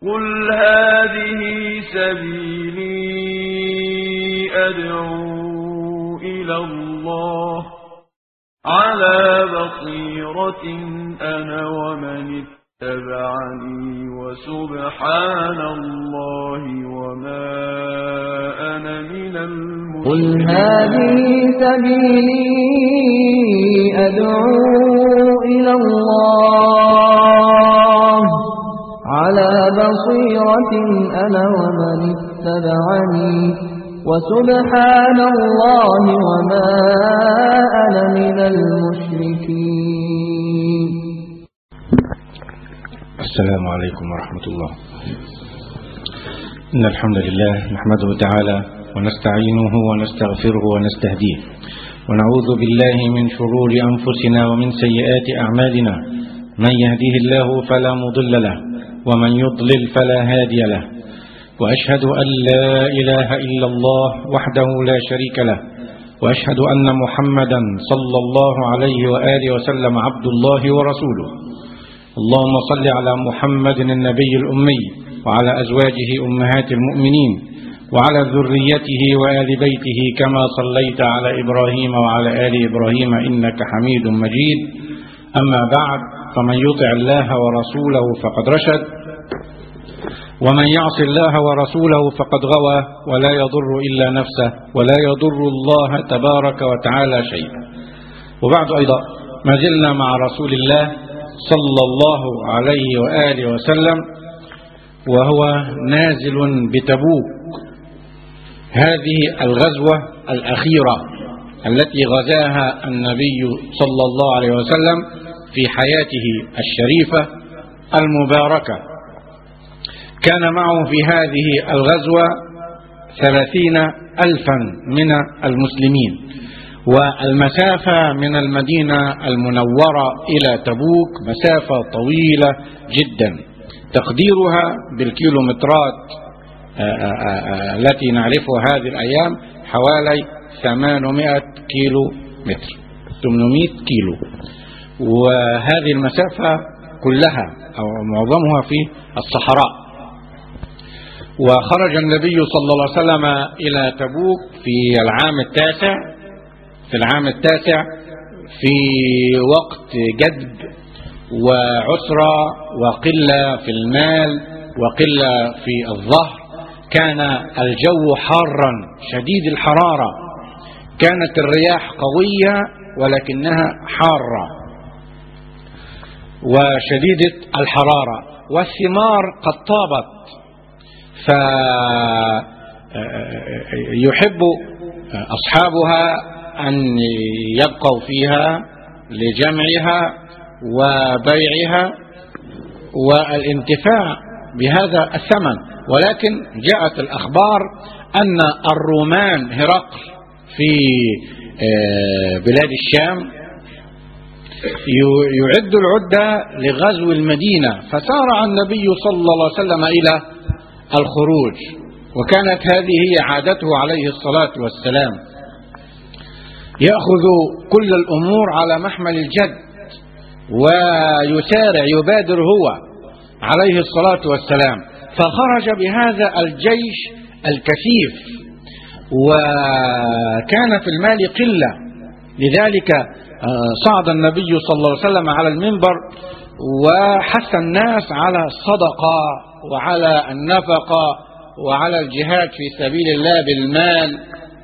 قل هذه سبيلي أدعو إلى الله على بصيرة أنا ومن اتبعني وسبحان الله وما أنا من قل المشركين هذه سبيلي أدعو إلى الله على بصيرة أنا ومن اتبعني وسبحان الله وما أنا من المشركين السلام عليكم ورحمة الله إن الحمد لله نحمده تعالى ونستعينه ونستغفره ونستهديه ونعوذ بالله من شرور أنفسنا ومن سيئات أعمالنا من يهديه الله فلا مضل له ومن يضلل فلا هادي له وأشهد أن لا إله إلا الله وحده لا شريك له وأشهد أن محمدا صلى الله عليه وآله وسلم عبد الله ورسوله اللهم صل على محمد النبي الأمي وعلى أزواجه أمهات المؤمنين وعلى ذريته وآل بيته كما صليت على إبراهيم وعلى آل إبراهيم إنك حميد مجيد أما بعد فمن يطع الله ورسوله فقد رشد ومن يعص الله ورسوله فقد غوى ولا يضر إلا نفسه ولا يضر الله تبارك وتعالى شيئا وبعد أيضا ما زلنا مع رسول الله صلى الله عليه وآله وسلم وهو نازل بتبوك هذه الغزوة الأخيرة التي غزاها النبي صلى الله عليه وسلم في حياته الشريفة المباركة كان معه في هذه الغزوة ثلاثين ألفا من المسلمين والمسافة من المدينة المنورة إلى تبوك مسافة طويلة جدا تقديرها بالكيلومترات التي نعرفها هذه الأيام حوالي 800 كيلو متر 800 كيلو وهذه المسافة كلها أو معظمها في الصحراء وخرج النبي صلى الله عليه وسلم إلى تبوك في العام التاسع في العام التاسع في وقت جدب وعسرة وقلة في المال وقلة في الظهر كان الجو حارا شديد الحرارة كانت الرياح قوية ولكنها حارة وشديدة الحرارة والثمار قد طابت فيحب أصحابها أن يبقوا فيها لجمعها وبيعها والانتفاع بهذا الثمن ولكن جاءت الأخبار أن الرومان هرقل في بلاد الشام يعد العدة لغزو المدينة فسارع النبي صلى الله عليه وسلم إلى الخروج وكانت هذه هي عادته عليه الصلاة والسلام يأخذ كل الأمور على محمل الجد ويسارع يبادر هو عليه الصلاة والسلام فخرج بهذا الجيش الكثيف وكان في المال قلة لذلك صعد النبي صلى الله عليه وسلم على المنبر وحث الناس على الصدقة وعلى النفقة وعلى الجهاد في سبيل الله بالمال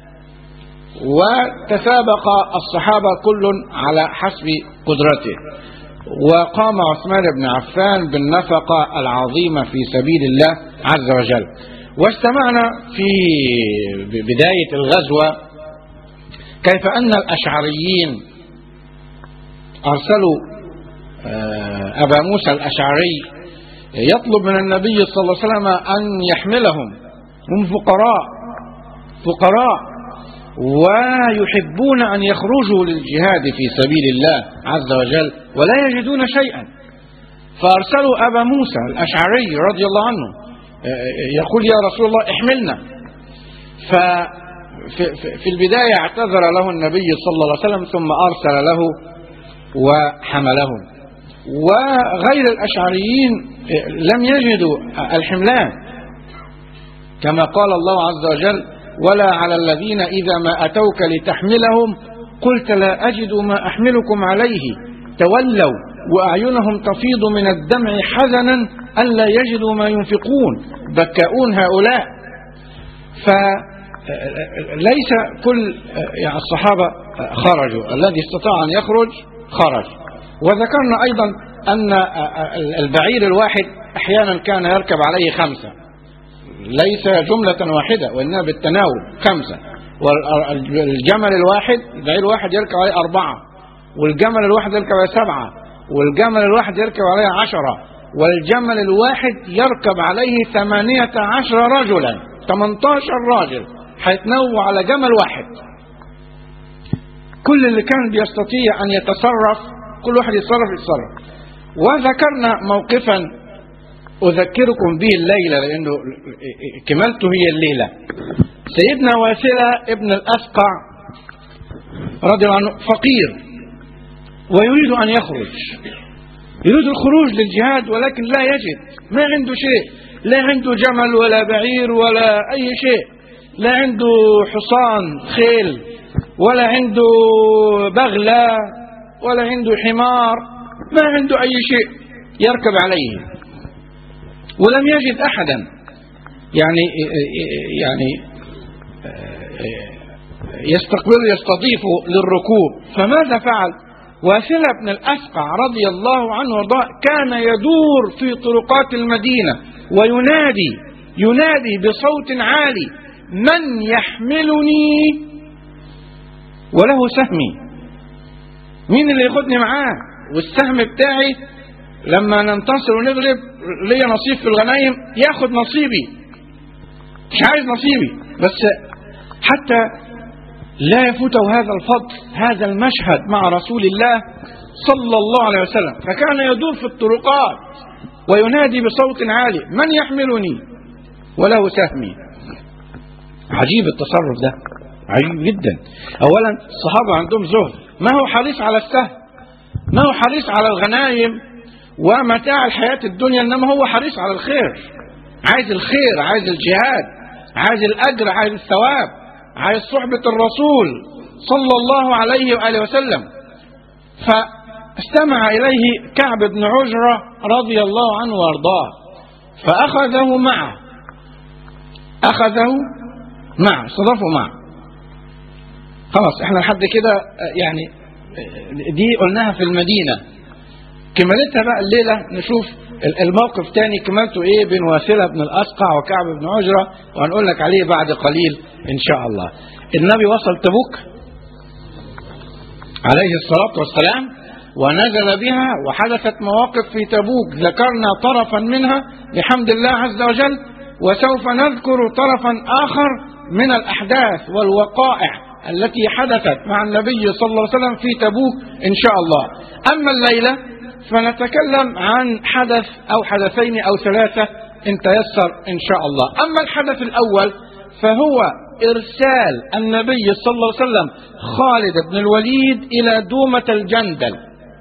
وتسابق الصحابة كل على حسب قدرته وقام عثمان بن عفان بالنفقة العظيمة في سبيل الله عز وجل واستمعنا في بداية الغزوة كيف أن الأشعريين أرسلوا أبا موسى الأشعري يطلب من النبي صلى الله عليه وسلم أن يحملهم هم فقراء فقراء ويحبون أن يخرجوا للجهاد في سبيل الله عز وجل ولا يجدون شيئا فأرسلوا أبا موسى الأشعري رضي الله عنه يقول يا رسول الله احملنا ففي البداية اعتذر له النبي صلى الله عليه وسلم ثم أرسل له وحملهم وغير الأشعريين لم يجدوا الحملان كما قال الله عز وجل ولا على الذين إذا ما أتوك لتحملهم قلت لا أجد ما أحملكم عليه تولوا وأعينهم تفيض من الدمع حزنا ألا يجدوا ما ينفقون بكاؤون هؤلاء فليس كل يعني الصحابة خرجوا الذي استطاع أن يخرج خرج وذكرنا أيضا أن البعير الواحد أحيانا كان يركب عليه خمسة ليس جملة واحدة وإنما بالتناول خمسة والجمل الواحد البعير الواحد يركب عليه أربعة والجمل الواحد يركب عليه سبعة والجمل الواحد يركب عليه عشرة والجمل الواحد يركب عليه ثمانية عشر رجلا 18 راجل هيتنووا على جمل واحد كل اللي كان بيستطيع أن يتصرف كل واحد يتصرف يتصرف وذكرنا موقفا أذكركم به الليلة لأنه كمالته هي الليلة سيدنا واسلة ابن الأسقع رضي الله عنه فقير ويريد أن يخرج يريد الخروج للجهاد ولكن لا يجد ما عنده شيء لا عنده جمل ولا بعير ولا أي شيء لا عنده حصان خيل ولا عنده بغلة ولا عنده حمار ما عنده أي شيء يركب عليه ولم يجد أحدا يعني يعني يستقبل يستضيف للركوب فماذا فعل واسلة بن الأسقع رضي الله عنه وارضاه كان يدور في طرقات المدينة وينادي ينادي بصوت عالي من يحملني وله سهمي مين اللي ياخدني معاه والسهم بتاعي لما ننتصر ونغلب ليا نصيب في الغنايم ياخد نصيبي مش عايز نصيبي بس حتى لا يفوته هذا الفضل هذا المشهد مع رسول الله صلى الله عليه وسلم فكان يدور في الطرقات وينادي بصوت عالي من يحملني وله سهمي عجيب التصرف ده عجيب جدا اولا الصحابه عندهم زهد ما هو حريص على السهم ما هو حريص على الغنايم ومتاع الحياه الدنيا انما هو حريص على الخير عايز الخير عايز الجهاد عايز الاجر عايز الثواب عايز صحبه الرسول صلى الله عليه واله وسلم فاستمع اليه كعب بن عجره رضي الله عنه وارضاه فاخذه معه اخذه معه استضافه معه خلاص احنا لحد كده يعني دي قلناها في المدينة كمالتها بقى الليلة نشوف الموقف تاني كمالته ايه بين واسلة بن الأسقع وكعب بن عجرة وهنقول لك عليه بعد قليل ان شاء الله النبي وصل تبوك عليه الصلاة والسلام ونزل بها وحدثت مواقف في تبوك ذكرنا طرفا منها بحمد الله عز وجل وسوف نذكر طرفا آخر من الأحداث والوقائع التي حدثت مع النبي صلى الله عليه وسلم في تبوك إن شاء الله أما الليلة فنتكلم عن حدث أو حدثين أو ثلاثة إن تيسر إن شاء الله أما الحدث الأول فهو إرسال النبي صلى الله عليه وسلم خالد بن الوليد إلى دومة الجندل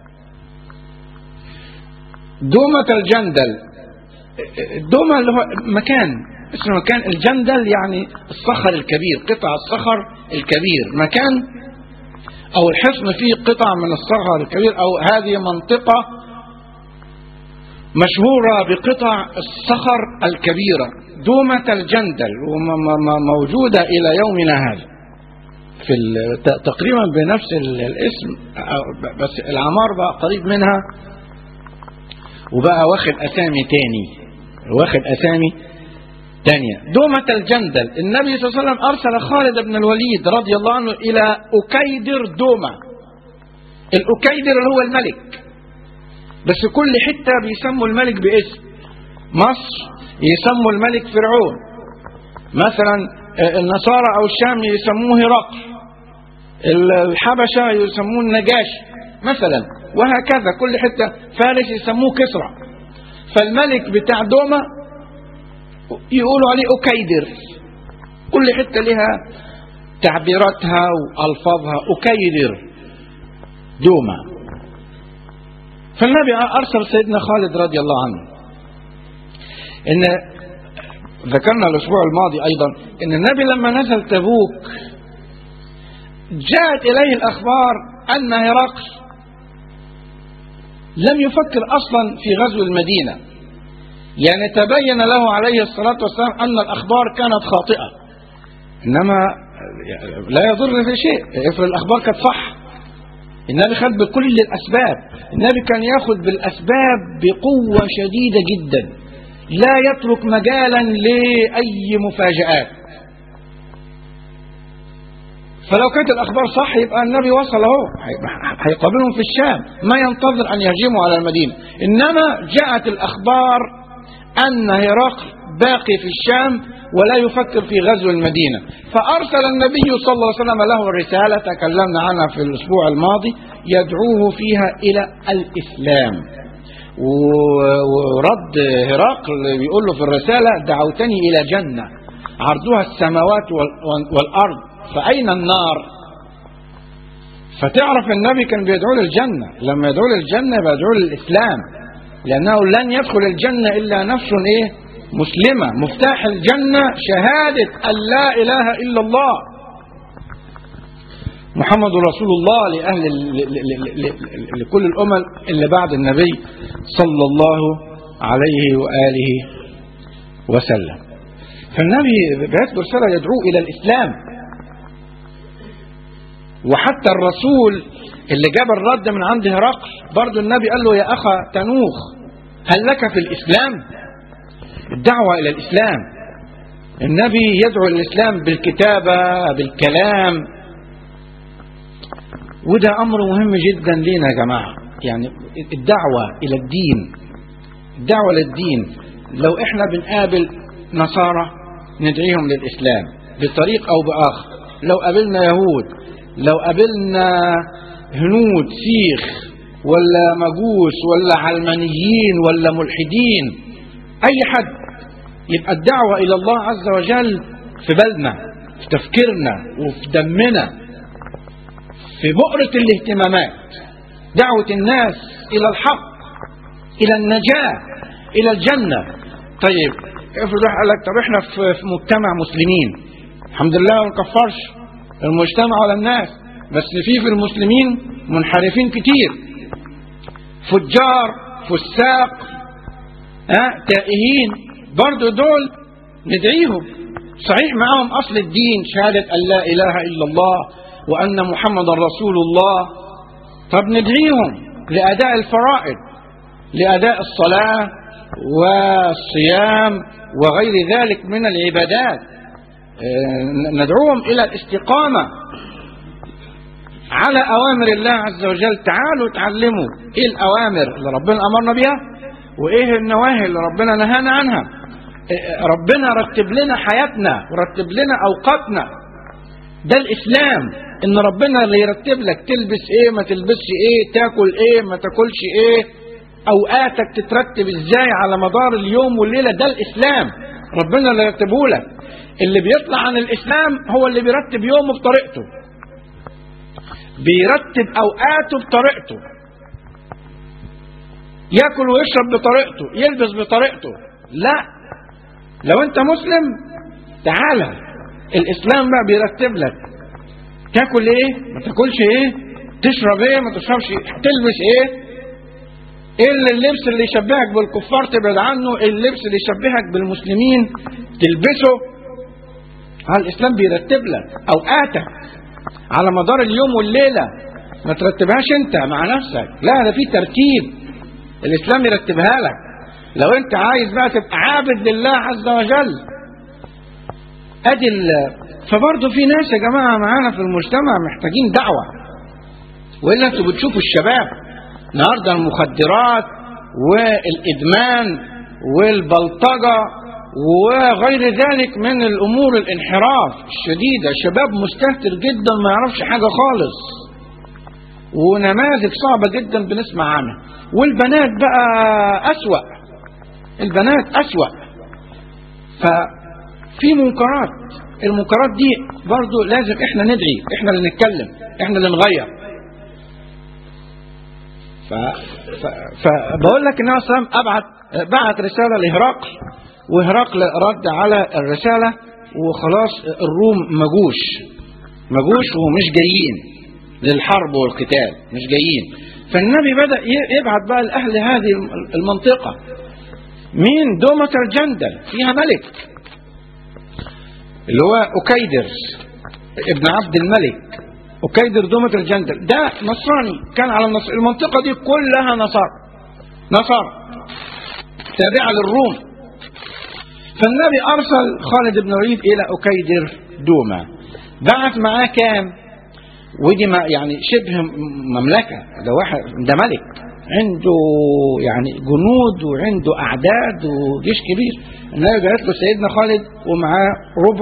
دومة الجندل دومة اللي هو مكان اسمه مكان الجندل يعني الصخر الكبير قطع الصخر الكبير مكان او الحصن فيه قطع من الصخر الكبير او هذه منطقة مشهورة بقطع الصخر الكبيرة دومة الجندل وموجودة إلى يومنا هذا في تقريبا بنفس الاسم بس العمار بقى قريب منها وبقى واخد أسامي تاني واخد أسامي ثانية دومة الجندل النبي صلى الله عليه وسلم أرسل خالد بن الوليد رضي الله عنه إلى أكيدر دومة الأكيدر اللي هو الملك بس كل حتة بيسموا الملك باسم مصر يسموا الملك فرعون مثلا النصارى أو الشام يسموه هرقل الحبشة يسموه النجاشي مثلا وهكذا كل حتة فارس يسموه كسرى فالملك بتاع دومة يقولوا عليه أكيدر كل حتة لها تعبيراتها وألفاظها أكيدر دوما فالنبي أرسل سيدنا خالد رضي الله عنه ان ذكرنا الاسبوع الماضي ايضا ان النبي لما نزل تبوك جاءت اليه الاخبار ان هرقل لم يفكر اصلا في غزو المدينه يعني تبين له عليه الصلاه والسلام ان الاخبار كانت خاطئه انما لا يضر في شيء افرض الاخبار كانت صح النبي خد بكل الاسباب النبي كان ياخذ بالاسباب بقوه شديده جدا لا يترك مجالا لاي مفاجات فلو كانت الاخبار صح يبقى النبي وصل اهو هيقابلهم في الشام ما ينتظر ان يهجموا على المدينه انما جاءت الاخبار ان هرقل باقي في الشام ولا يفكر في غزو المدينه فارسل النبي صلى الله عليه وسلم له الرساله تكلمنا عنها في الاسبوع الماضي يدعوه فيها الى الاسلام ورد هرقل بيقول له في الرساله دعوتني الى جنه عرضها السماوات والارض فاين النار فتعرف النبي كان بيدعو للجنه لما يدعو للجنه بيدعو للاسلام لانه لن يدخل الجنه الا نفس ايه مسلمة مفتاح الجنة شهادة أن لا إله إلا الله محمد رسول الله لأهل لكل الأمم اللي بعد النبي صلى الله عليه وآله وسلم فالنبي بعث برسالة يدعو إلى الإسلام وحتى الرسول اللي جاب الرد من عند هرقل برضه النبي قال له يا أخا تنوخ هل لك في الإسلام الدعوة إلى الإسلام النبي يدعو الإسلام بالكتابة بالكلام وده أمر مهم جدا لنا يا جماعة يعني الدعوة إلى الدين الدعوة للدين لو إحنا بنقابل نصارى ندعيهم للإسلام بطريق أو بآخر لو قابلنا يهود لو قابلنا هنود سيخ ولا مجوس ولا علمانيين ولا ملحدين أي حد يبقى الدعوة إلى الله عز وجل في بالنا في تفكيرنا وفي دمنا في بؤرة الاهتمامات دعوة الناس إلى الحق إلى النجاة إلى الجنة طيب افرض واحد قال لك طب احنا في مجتمع مسلمين الحمد لله ما نكفرش المجتمع ولا الناس بس في في المسلمين منحرفين كتير فجار فساق ها تائهين برضو دول ندعيهم صحيح معهم أصل الدين شهادة أن لا إله إلا الله وأن محمد رسول الله طب ندعيهم لأداء الفرائض لأداء الصلاة والصيام وغير ذلك من العبادات ندعوهم إلى الاستقامة على أوامر الله عز وجل تعالوا تعلموا إيه الأوامر اللي ربنا أمرنا بها وإيه النواهي اللي ربنا نهانا عنها ربنا رتب لنا حياتنا ورتب لنا اوقاتنا ده الاسلام ان ربنا اللي يرتب لك تلبس ايه ما تلبسش ايه تاكل ايه ما تاكلش ايه اوقاتك تترتب ازاي على مدار اليوم والليله ده الاسلام ربنا اللي يرتبه لك اللي بيطلع عن الاسلام هو اللي بيرتب يومه بطريقته بيرتب اوقاته بطريقته ياكل ويشرب بطريقته يلبس بطريقته لا لو انت مسلم تعالى الاسلام بقى بيرتب لك تاكل ايه ما تاكلش ايه تشرب ايه ما تشربش ايه تلبس ايه ايه اللي اللبس اللي يشبهك بالكفار تبعد عنه اللبس اللي يشبهك بالمسلمين تلبسه ها الاسلام بيرتب لك اوقاتك على مدار اليوم والليله ما ترتبهاش انت مع نفسك لا ده في ترتيب الاسلام يرتبها لك لو انت عايز بقى تبقى عابد لله عز وجل ادي فبرضه في ناس يا جماعه معانا في المجتمع محتاجين دعوه والا انتوا بتشوفوا الشباب النهارده المخدرات والادمان والبلطجه وغير ذلك من الامور الانحراف الشديده شباب مستهتر جدا ما يعرفش حاجه خالص ونماذج صعبه جدا بنسمع عنها والبنات بقى اسوأ البنات أسوأ ففي منكرات المنكرات دي برضو لازم احنا ندعي احنا اللي نتكلم احنا اللي نغير ف... ف... فبقول لك النبي صلى الله عليه وسلم ابعت بعت رساله لهرقل وهرقل رد على الرسالة وخلاص الروم مجوش مجوش ومش جايين للحرب والقتال مش جايين فالنبي بدأ يبعت بقى لأهل هذه المنطقة مين دومة الجندل فيها ملك اللي هو أكيدر ابن عبد الملك أكيدر دومة الجندل ده نصراني كان على النصر المنطقة دي كلها نصارى نصارى تابعة للروم فالنبي أرسل خالد بن الوليد إلى أكيدر دومة بعت معاه كام ودي ما يعني شبه مملكة ده واحد ده ملك عنده يعني جنود وعنده أعداد وجيش كبير النبي بعت له سيدنا خالد ومعاه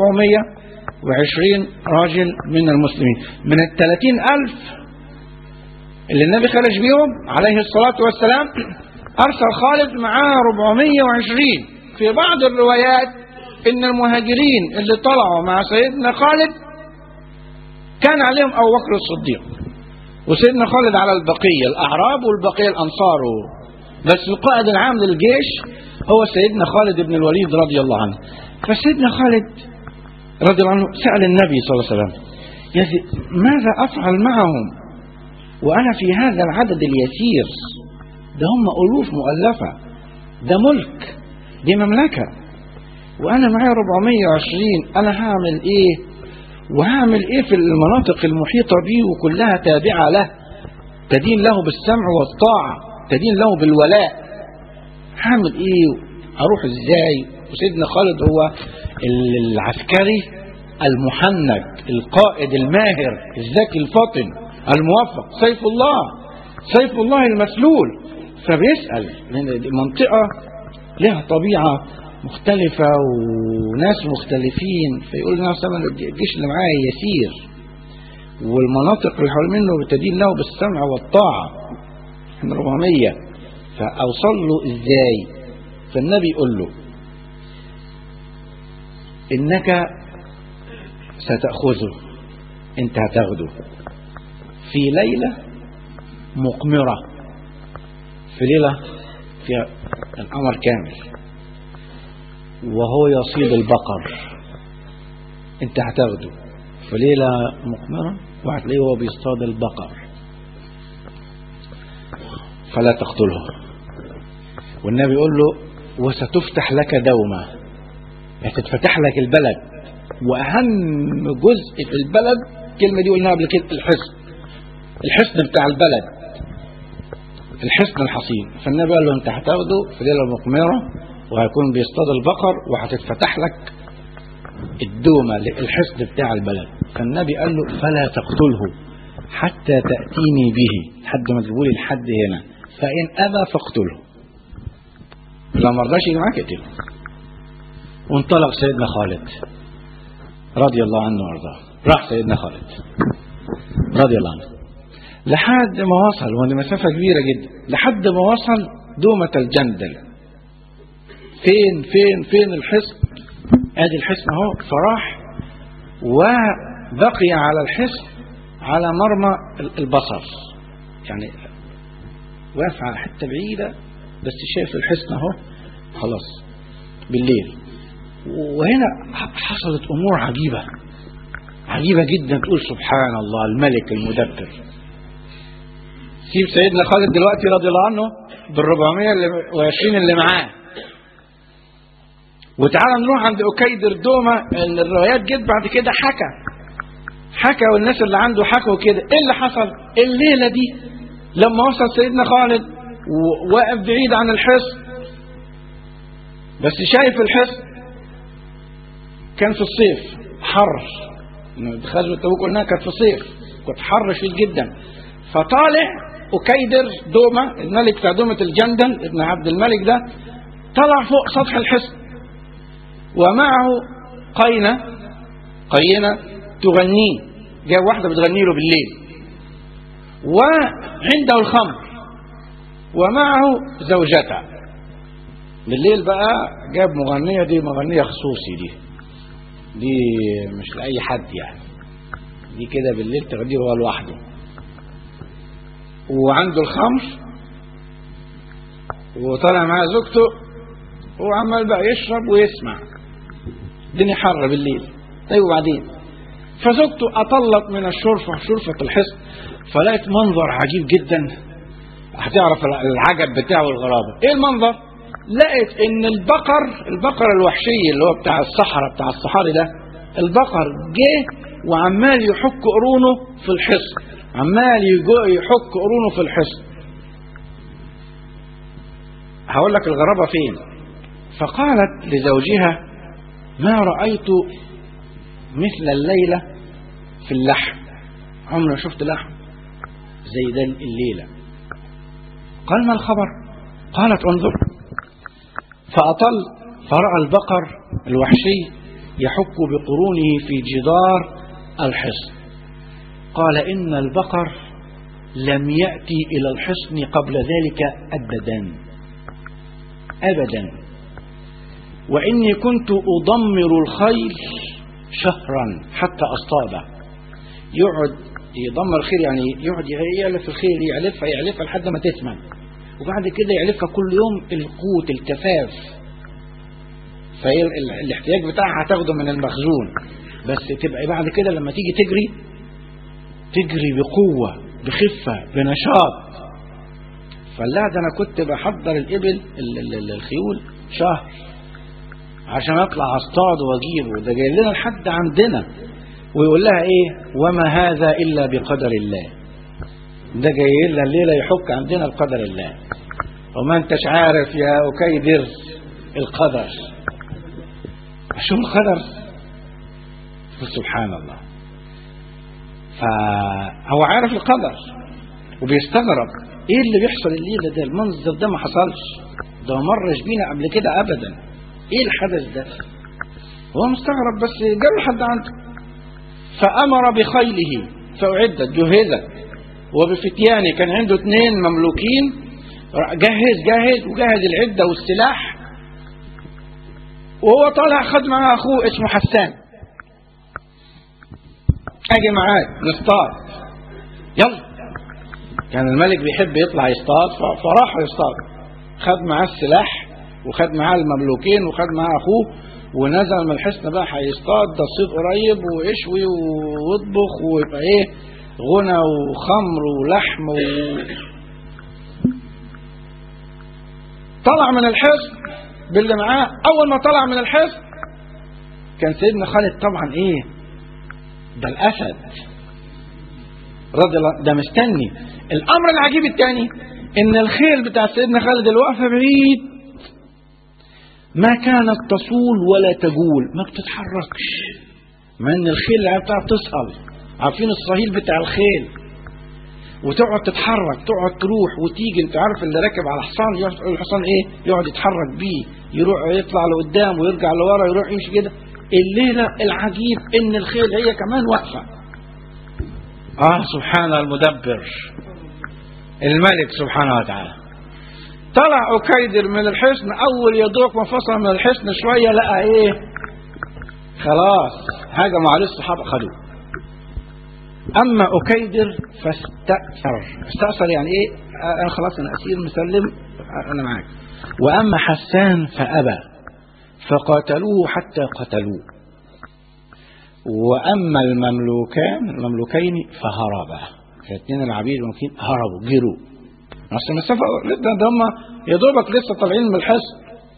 420 راجل من المسلمين من الثلاثين ألف اللي النبي خرج بيهم عليه الصلاة والسلام أرسل خالد معاه 420 في بعض الروايات إن المهاجرين اللي طلعوا مع سيدنا خالد كان عليهم أبو بكر الصديق وسيدنا خالد على البقية الأعراب والبقية الأنصار بس القائد العام للجيش هو سيدنا خالد بن الوليد رضي الله عنه فسيدنا خالد رضي الله عنه سأل النبي صلى الله عليه وسلم يا ماذا أفعل معهم وأنا في هذا العدد اليسير ده هم ألوف مؤلفة ده ملك دي مملكة وأنا معايا 420 أنا هعمل إيه وهعمل إيه في المناطق المحيطة بيه وكلها تابعة له تدين له بالسمع والطاعة تدين له بالولاء هعمل إيه أروح إزاي وسيدنا خالد هو العسكري المحنك القائد الماهر الذكي الفطن الموفق سيف الله سيف الله المسلول فبيسأل لأن منطقة لها طبيعة مختلفة وناس مختلفين فيقول لنا مثلا الجيش اللي معايا يسير والمناطق اللي حول منه بتدين له بالسمع والطاعة احنا 400 فأوصل له ازاي فالنبي يقول له انك ستأخذه انت هتاخده في ليلة مقمرة في ليلة فيها القمر كامل وهو يصيد البقر انت هتاخده في ليلة مقمرة وهتلاقيه هو بيصطاد البقر فلا تقتله والنبي يقول له وستفتح لك دومة هتتفتح لك البلد وأهم جزء في البلد الكلمة دي قلناها قبل كده الحصن الحصن بتاع البلد الحصن الحصين فالنبي قال له انت هتاخده في ليلة مقمرة وهيكون بيصطاد البقر وهتتفتح لك الدومة الحصن بتاع البلد فالنبي قال له فلا تقتله حتى تأتيني به لحد ما تقولي لحد هنا فإن أبى فاقتله لو ما رضاش يجي معاك اقتله وانطلق سيدنا خالد رضي الله عنه وارضاه راح سيدنا خالد رضي الله عنه لحد ما وصل وهي مسافة كبيرة جدا لحد ما وصل دومة الجندل فين فين فين الحصن ادي الحصن اهو فراح وبقي على الحصن على مرمى البصر يعني واقف على حته بعيده بس شايف الحصن اهو خلاص بالليل وهنا حصلت امور عجيبه عجيبه جدا تقول سبحان الله الملك المدبر سيب سيدنا خالد دلوقتي رضي الله عنه بال 420 اللي معاه وتعالى نروح عند أكيدر دومة الروايات جت بعد كده حكى حكى والناس اللي عنده حكوا كده ايه اللي حصل الليلة دي لما وصل سيدنا خالد وواقف بعيد عن الحصن بس شايف الحصن كان في الصيف حر غزوة تبوك قلناها كانت في الصيف كنت حر شديد جدا فطالع أكيدر دومة الملك بتاع دومة الجندل ابن عبد الملك ده طلع فوق سطح الحصن ومعه قينة قينة تغنيه جاب واحدة بتغني له بالليل وعنده الخمر ومعه زوجته بالليل بقى جاب مغنية دي مغنية خصوصي دي دي مش لأي حد يعني دي كده بالليل تغنيه هو لوحده وعنده الخمر وطلع معاه زوجته هو عمال بقى يشرب ويسمع الدنيا حر بالليل طيب وبعدين فزوجته أطلت من الشرفة شرفة الحصن فلقيت منظر عجيب جدا هتعرف العجب بتاعه والغرابة ايه المنظر لقيت ان البقر البقر الوحشي اللي هو بتاع الصحراء بتاع الصحاري ده البقر جه وعمال يحك قرونه في الحصن عمال يجو- يحك قرونه في الحصن هقول لك الغرابة فين فقالت لزوجها ما رأيت مثل الليلة في اللحم عمري ما شفت لحم زي ده الليلة قال ما الخبر قالت انظر فأطل فرأى البقر الوحشي يحك بقرونه في جدار الحصن قال إن البقر لم يأتي إلى الحصن قبل ذلك أبدا أبدا وإني كنت أضمر الخيل شهرا حتى أصطاده يقعد يضمر الخيل يعني يقعد يعلف الخيل يعلفها يعلفها لحد ما تثمن وبعد كده يعلفها كل يوم القوت الكفاف فهي ال- ال- الاحتياج بتاعها هتاخده من المخزون بس تبقى بعد كده لما تيجي تجري تجري بقوة بخفة بنشاط فقال لها ده انا كنت بحضر الابل ال- ال- ال- الخيول شهر عشان اطلع اصطاد واجيبه ده جاي لنا لحد عندنا ويقول لها ايه وما هذا الا بقدر الله ده جاي لنا الليله يحك عندنا بقدر الله وما انتش عارف يا أكيدر القدر شو القدر سبحان الله فهو عارف القدر وبيستغرب ايه اللي بيحصل الليله ده المنظر ده ما حصلش ده ما مرش بينا قبل كده ابدا ايه الحدث ده هو مستغرب بس جاب لحد عنده فامر بخيله فاعدت جهزت وبفتيانه كان عنده اثنين مملوكين جهز جهز وجهز العده والسلاح وهو طالع خد معاه اخوه اسمه حسان اجي معاك نصطاد يلا كان الملك بيحب يطلع يصطاد ف- فراح يصطاد خد معاه السلاح وخد معاه المملوكين وخد معاه اخوه ونزل من الحصن بقى هيصطاد ده الصيد قريب ويشوي ويطبخ ويبقى ايه غنى وخمر ولحم و... طلع من الحصن باللي معاه اول ما طلع من الحصن كان سيدنا خالد طبعا ايه ده الاسد رضي الله ده مستني الامر العجيب الثاني ان الخيل بتاع سيدنا خالد اللي واقفه بعيد ما كانت تصول ولا تجول ما بتتحركش مع ان الخيل اللي بتاعها بتصهل عارفين الصهيل بتاع الخيل وتقعد تتحرك تقعد تروح وتيجي انت عارف اللي راكب على حصان يقعد- الحصان ايه يقعد يتحرك بيه يروح يطلع لقدام ويرجع لورا يروح يمشي كده الليله العجيب ان الخيل هي كمان واقفه اه سبحان المدبر الملك سبحانه وتعالى طلع أكيدر من الحصن أول يدوق ما فصل من الحصن شوية لقى إيه خلاص هاجموا عليه الصحابة خدوه أما أكيدر فاستأثر استأثر يعني إيه آه، أنا خلاص أنا أسير مسلم آه، أنا معاك وأما حسان فأبى فقاتلوه حتى قتلوه وأما المملوكان المملوكين فهربا الاثنين العبيد المملوكين هربوا جروا اصل المسافه ده, ده هم يا دوبك لسه طالعين من الحصن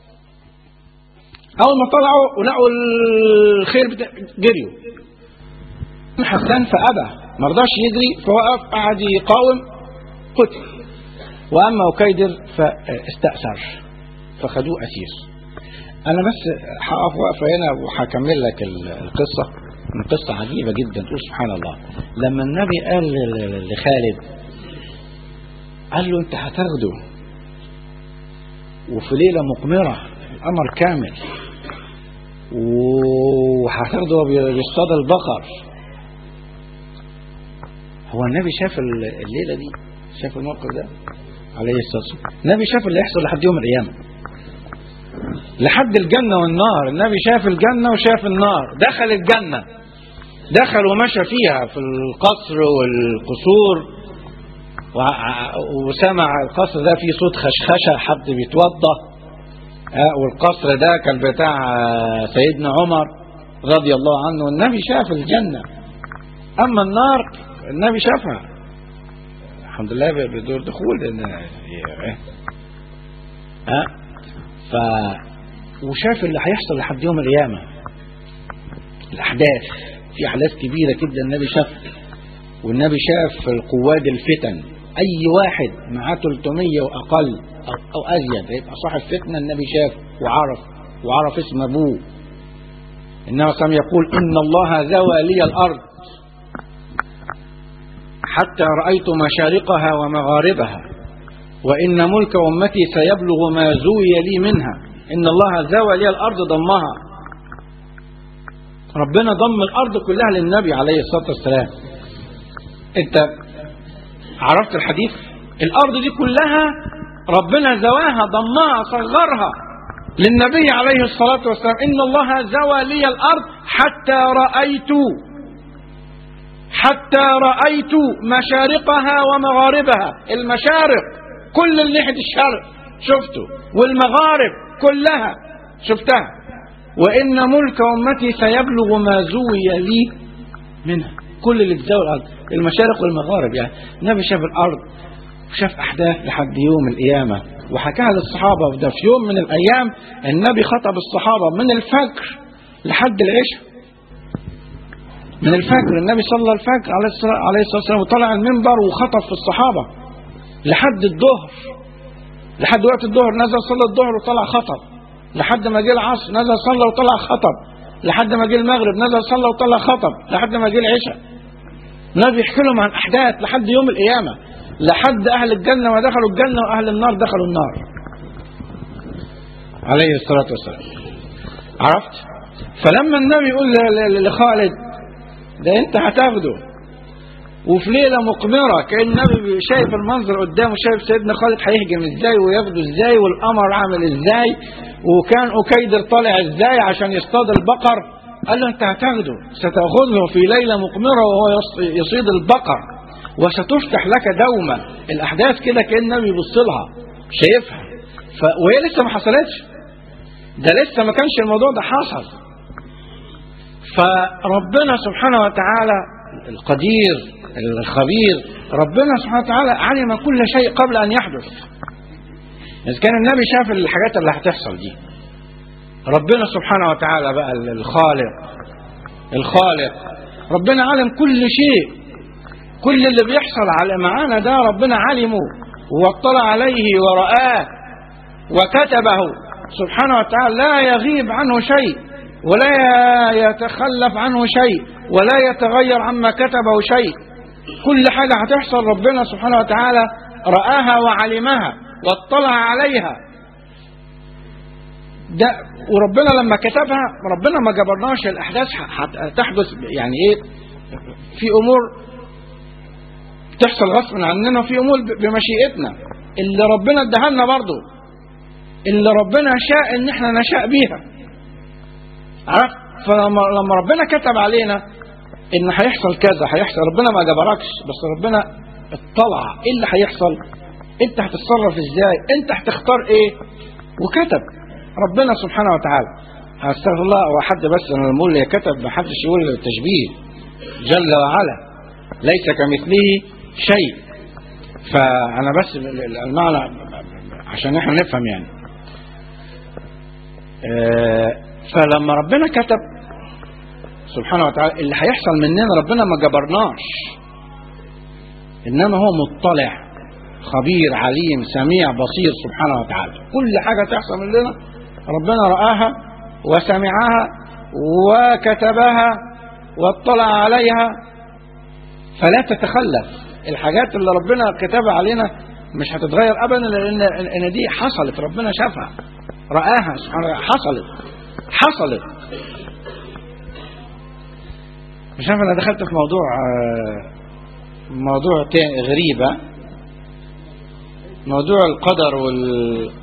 اول ما طلعوا ولقوا الخير بتاع جريوا حسان فابى ما رضاش يجري فوقف قعد يقاوم قتل واما أكيدر فاستأثر فخدوه اسير انا بس هقف وقفه هنا وهكمل لك ال- القصه من قصه عجيبه جدا تقول سبحان الله لما النبي قال ل- ل- لخالد قال له انت هتاخده وفي ليله مقمره القمر كامل وهتاخده وهو بي- بيصطاد البقر هو النبي شاف ال- الليله دي شاف الموقف ده عليه الصلاه والسلام النبي شاف اللي يحصل لحد يوم القيامه لحد الجنة والنار النبي شاف الجنة وشاف النار دخل الجنة دخل ومشى فيها في القصر والقصور وع- وسمع القصر ده فيه صوت خشخشة حد بيتوضى آه والقصر ده كان بتاع آه، سيدنا عمر رضي الله عنه والنبي شاف الجنة أما النار النبي شافها الحمد لله بدور دخول لأن ها ف وشاف اللي هيحصل لحد يوم القيامة الأحداث في أحداث كبيرة كده النبي شافها والنبي شاف القواد الفتن أي واحد معاه 300 وأقل أو, أو أزيد هيبقى صاحب فتنة النبي شاف وعرف وعرف اسم أبوه إنما سام يقول إن الله زوى لي الأرض حتى رأيت مشارقها ومغاربها وإن ملك أمتي سيبلغ ما زوي لي منها إن الله زوى لي الأرض ضمها ربنا ضم الأرض كلها للنبي عليه الصلاة والسلام أنت عرفت الحديث الأرض دي كلها ربنا زواها ضمها صغرها للنبي عليه الصلاة والسلام إن الله زوى لي الأرض حتى رأيت حتى رأيت مشارقها ومغاربها المشارق كل اللي ناحية الشرق شفته والمغارب كلها شفتها وإن ملك أمتي سيبلغ ما زوي لي منها كل اللي تزاوي الأرض المشارق والمغارب يعني النبي شاف الأرض وشاف أحداث لحد يوم القيامة وحكاها للصحابة وده في يوم من الأيام النبي خطب الصحابة من الفجر لحد العشاء من الفجر النبي صلى الفجر عليه الصلاة عليه الصلاة والسلام وطلع المنبر وخطب في الصحابة لحد الظهر لحد وقت الظهر نزل صلى الظهر وطلع خطب لحد ما جه العصر نزل صلى وطلع خطب لحد ما جه المغرب نزل صلى وطلع خطب لحد ما جه العشاء النبي يحكي لهم عن احداث لحد يوم القيامه لحد اهل الجنه ما دخلوا الجنه واهل النار دخلوا النار عليه الصلاه والسلام عرفت فلما النبي يقول ل- ل- لخالد ده انت هتاخده وفي ليله مقمره كان النبي شايف المنظر قدامه شايف سيدنا خالد هيهجم ازاي وياخده ازاي والقمر عامل ازاي وكان أكيدر طالع ازاي عشان يصطاد البقر قال له انت هتاخده ستاخذه في ليله مقمره وهو يص- يصيد البقر وستفتح لك دوما الاحداث كده كان النبي يبص لها شايفها ف... وهي لسه ما حصلتش ده لسه ما كانش الموضوع ده حصل فربنا سبحانه وتعالى القدير الخبير ربنا سبحانه وتعالى علم كل شيء قبل ان يحدث اذا كان النبي شاف الحاجات اللي هتحصل دي ربنا سبحانه وتعالى بقى الخالق الخالق ربنا علم كل شيء كل اللي بيحصل على معانا ده ربنا علمه واطلع عليه ورآه وكتبه سبحانه وتعالى لا يغيب عنه شيء ولا يتخلف عنه شيء ولا يتغير عما كتبه شيء كل حاجة هتحصل ربنا سبحانه وتعالى رآها وعلمها واطلع عليها ده وربنا لما كتبها ربنا ما جبرناش الأحداث هتحدث يعني إيه في أمور تحصل غصب عننا وفي أمور بمشيئتنا اللي ربنا اداها لنا برضه اللي ربنا شاء ان احنا نشاء بيها عرفت فلما لما ربنا كتب علينا ان هيحصل كذا هيحصل ربنا ما جبركش بس ربنا اطلع ايه اللي هيحصل انت هتتصرف ازاي انت هتختار ايه وكتب ربنا سبحانه وتعالى استغفر الله هو حد بس انا لما اقول كتب ما حدش يقول التشبيه جل وعلا ليس كمثله شيء فانا بس المعنى عشان احنا نفهم يعني فلما ربنا كتب سبحانه وتعالى اللي هيحصل مننا ربنا ما جبرناش انما هو مطلع خبير عليم سميع بصير سبحانه وتعالى كل حاجة تحصل مننا ربنا رآها وسمعها وكتبها واطلع عليها فلا تتخلف الحاجات اللي ربنا كتبها علينا مش هتتغير ابدا لان ان دي حصلت ربنا شافها رآها سبحانه حصلت حصلت مش عارف انا دخلت في موضوع موضوع غريبة موضوع القدر وال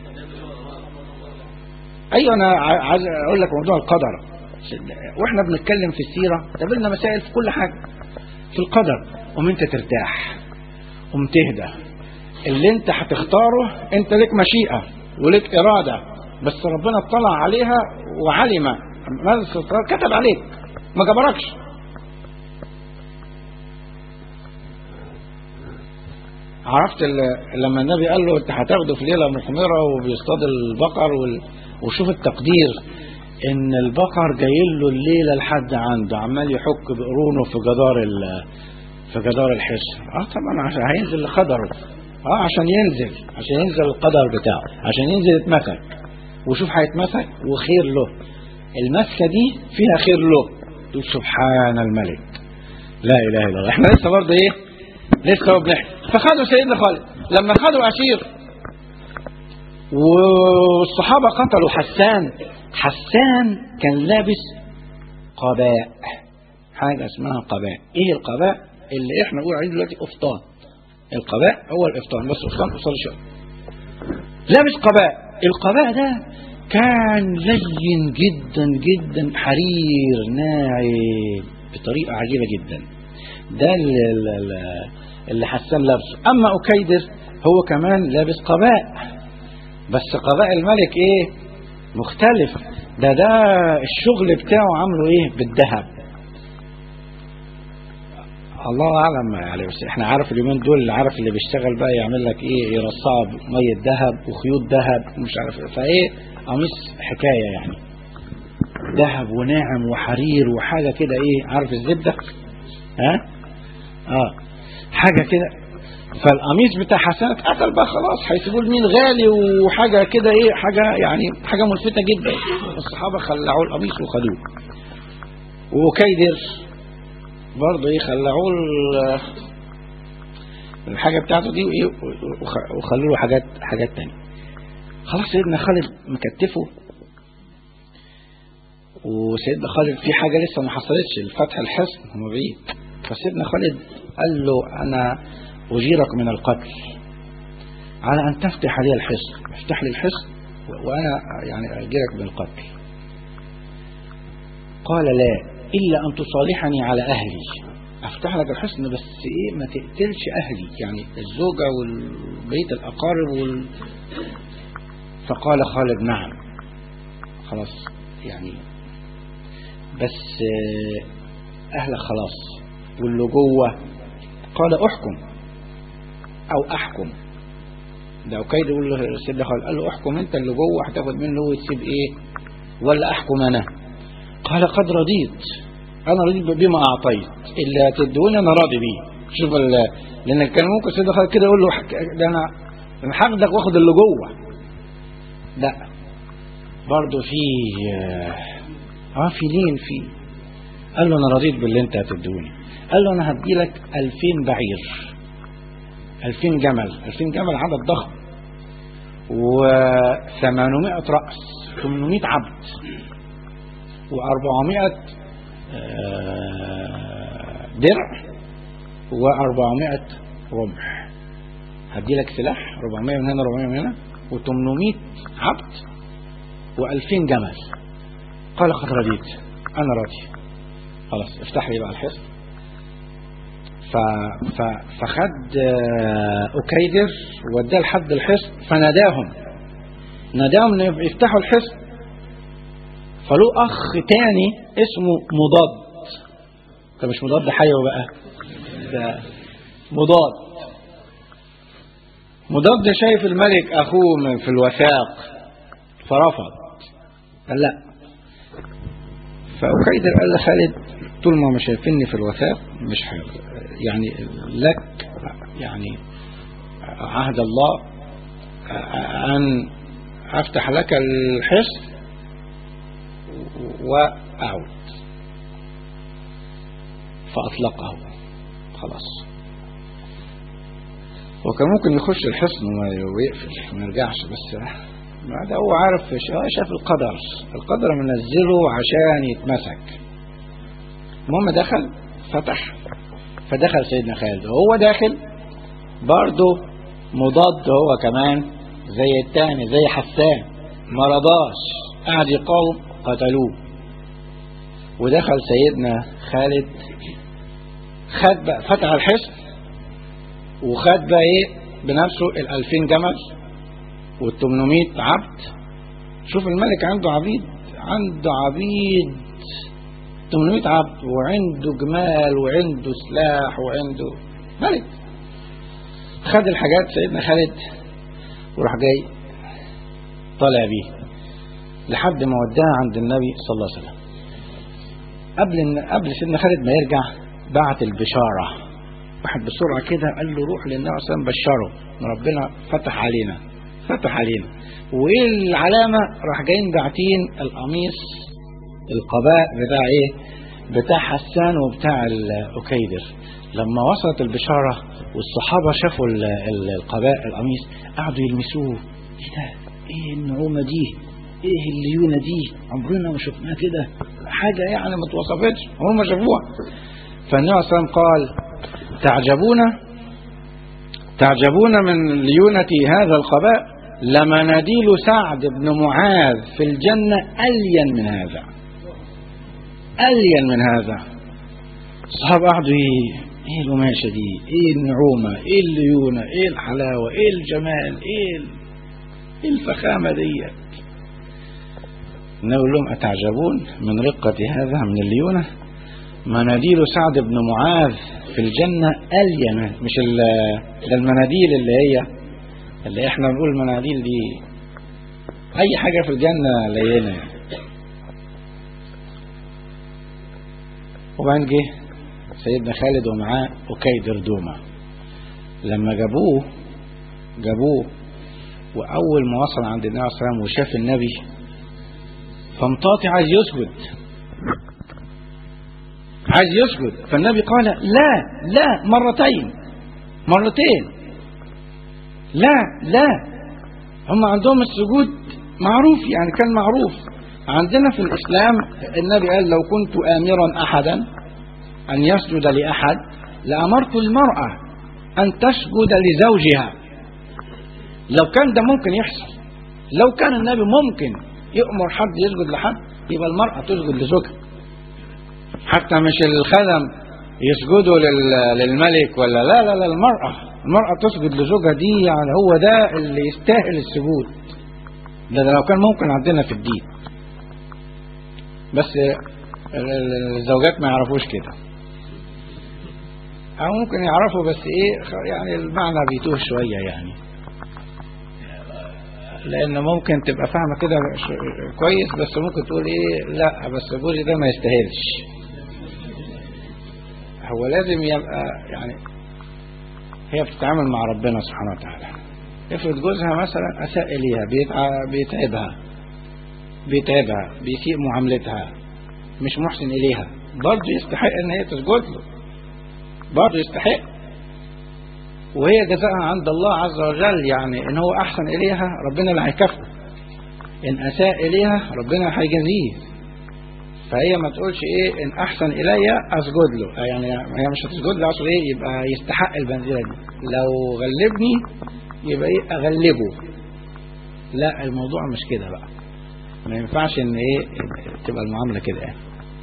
ايوه انا عايز اقول لك موضوع القدر واحنا بنتكلم في السيرة قابلنا مسائل في كل حاجة في القدر قوم انت ترتاح قوم تهدى اللي انت هتختاره انت لك مشيئة ولك إرادة بس ربنا اطلع عليها وعلم ماذا سترى كتب عليك ما جبركش عرفت ال- لما النبي قال له انت هتاخده في ليله مثمره وبيصطاد البقر وال... وشوف التقدير ان البقر جاي له الليله لحد عنده عمال يحك بقرونه في جدار ال... في جدار الحصن اه طبعا عشان هينزل لقدره اه عشان ينزل عشان ينزل القدر بتاعه عشان ينزل يتمسك وشوف هيتمسك وخير له المسكه دي فيها خير له تقول سبحان الملك لا اله الا الله احنا لسه برضه ايه لسه هو بنحكي فخدوا سيدنا خالد لما خدوا اسير والصحابه قتلوا حسان حسان كان لابس قباء حاجه اسمها قباء ايه القباء اللي احنا نقول عليه دلوقتي قفطان القباء هو القفطان بس قفطان قصير شويه لابس قباء القباء ده كان لين جدا جدا حرير ناعم بطريقه عجيبه جدا ده اللي, اللي, اللي حسان لابسه اما اكيدر هو كمان لابس قباء بس قباء الملك ايه مختلف ده ده الشغل بتاعه عامله ايه بالذهب الله اعلم يعني بس احنا عارف اليومين دول عارف اللي بيشتغل بقى يعمل لك ايه يرصعه بميه ذهب وخيوط ذهب ومش عارف ايه فايه قميص حكايه يعني ذهب وناعم وحرير وحاجه كده ايه عارف الزبده ها اه حاجه كده فالقميص بتاع حسان اتقتل بقى خلاص هيسيبوه لمين غالي وحاجه كده ايه حاجه يعني حاجه ملفته جدا الصحابه خلعوه القميص وخدوه وكيدر برضه ايه خلعوه ال- الحاجه بتاعته دي وايه وخ- وخلوا له حاجات حاجات تانية خلاص سيدنا خالد مكتفه وسيدنا خالد في حاجه لسه ما حصلتش الفتح الحصن هم بعيد فسيدنا خالد قال له انا اجيرك من القتل على ان تفتح لي الحصن افتح لي الحصن و- وانا يعني اجيرك من القتل قال لا الا ان تصالحني على اهلي افتح لك الحصن بس ايه ما تقتلش اهلي يعني الزوجه والبيت الاقارب وال... فقال خالد نعم خلاص يعني بس آه، اهلك خلاص واللي جوه قال احكم او احكم ده وكيد يقول له سيدنا خالد قال له احكم انت اللي جوه هتاخد منه وتسيب ايه ولا احكم انا قال قد رضيت انا رضيت بما اعطيت اللي هتدوني انا راضي بيه شوف ال- لان كان ممكن سيدنا خالد كده يقول له حك- ده انا انا هاخدك واخد اللي جوه لا برضه في اه في لين في قال له انا رضيت باللي انت هتدوني قال له انا هدي لك 2000 بعير 2000 جمل 2000 جمل عدد ضخم و800 رأس 800 عبد و400 درع و400 رمح هدي لك سلاح 400 من هنا 400 من هنا و800 عبد و2000 جمل قال قد رضيت انا راضي خلاص افتح لي بقى الحصن ف... ف... فخد آه، أكيدر وداه لحد الحصن فناداهم ناداهم إن يفتحوا الحصن فله أخ تاني اسمه مضاد ده مش مضاد حيوي بقى ده مضاد مضاد ده شايف الملك أخوه من في الوثاق فرفض قال لا فأكيدر قال لخالد طول ما مش شايفيني في الوثاق مش حاجة يعني لك يعني عهد الله أن أفتح لك الحصن وأعود فأطلقه خلاص وكان ممكن يخش الحصن ويقفل ما يرجعش بس ما ده هو عارف شاف القدر القدر منزله عشان يتمسك المهم دخل فتح فدخل سيدنا خالد وهو داخل برضه مضاد هو كمان زي التاني زي حسان ما رضاش قعد يقاوم قتلوه ودخل سيدنا خالد خد بقى فتح الحصن وخد بقى ايه بنفسه ال 2000 جمل وال 800 عبد شوف الملك عنده عبيد عنده عبيد 800 عبد وعنده جمال وعنده سلاح وعنده ملك خد الحاجات سيدنا خالد وراح جاي طالع بيه لحد ما وداها عند النبي صلى الله عليه وسلم قبل إن قبل سيدنا خالد ما يرجع بعت البشاره واحد بسرعه كده قال له روح للنبي صلى الله عليه وسلم بشره ان ربنا فتح علينا فتح علينا وايه العلامه راح جايين باعتين القميص القباء بتاع ايه بتاع حسان وبتاع الأكيدر لما وصلت البشارة والصحابة شافوا ال- ال- القباء القميص قعدوا يلمسوه ايه ده ايه النعومة دي ايه الليونة دي عمرنا ما شفناها كده حاجة يعني ما اتوصفتش هم ما شافوها فالنبي صلى الله عليه وسلم قال تعجبون تعجبون من ليونة هذا القباء لمناديل سعد بن معاذ في الجنة ألين من هذا ألين من هذا الصحابة قعدوا ايه ايه القماشة دي ايه النعومة ايه الليونة ايه الحلاوة ايه الجمال ايه ال- ايه الفخامة ديت نقول لهم أتعجبون من رقة هذا من الليونة مناديل سعد بن معاذ في الجنة ألين مش ال- ده المناديل اللي هي اللي احنا بنقول المناديل دي أي حاجة في الجنة لينة يعني. وبعدين جه سيدنا خالد ومعاه أكيدر دوما لما جابوه جابوه وأول ما وصل عند النبي عليه الصلاة والسلام وشاف النبي فمطاطي عايز يسجد عايز يسجد فالنبي قال لا لا مرتين مرتين لا لا هم عندهم السجود معروف يعني كان معروف عندنا في الإسلام النبي قال لو كنت آمرا أحدا أن يسجد لأحد لأمرت المرأة أن تسجد لزوجها لو كان ده ممكن يحصل لو كان النبي ممكن يأمر حد يسجد لحد يبقى المرأة تسجد لزوجها حتى مش الخدم يسجدوا لل- للملك ولا لا لا لا المرأة المرأة تسجد لزوجها دي يعني هو ده اللي يستاهل السجود ده, ده لو كان ممكن عندنا في الدين بس ال- ال- الزوجات ما يعرفوش كده أو ممكن يعرفوا بس إيه خ- يعني المعنى بيتوه شوية يعني لأن ممكن تبقى فاهمة كده ش- كويس بس ممكن تقول إيه لا بس جوزي ده ما يستاهلش هو لازم يبقى يعني هي بتتعامل مع ربنا سبحانه وتعالى افرض جوزها مثلا أساء إليها بيتع- بيتعبها بيتعبها بيسيء معاملتها مش محسن إليها برضه يستحق إن هي تسجد له برضه يستحق وهي جزاءها عند الله عز وجل يعني إن هو أحسن إليها ربنا اللي هيكافئه إن أساء إليها ربنا هيجازيه فهي ما تقولش ايه ان احسن الي اسجد له يعني هي مش هتسجد له اقصد ايه يبقى يستحق البنزيله دي لو غلبني يبقى ايه اغلبه لا الموضوع مش كده بقى ما ينفعش ان ايه تبقى المعامله كده يعني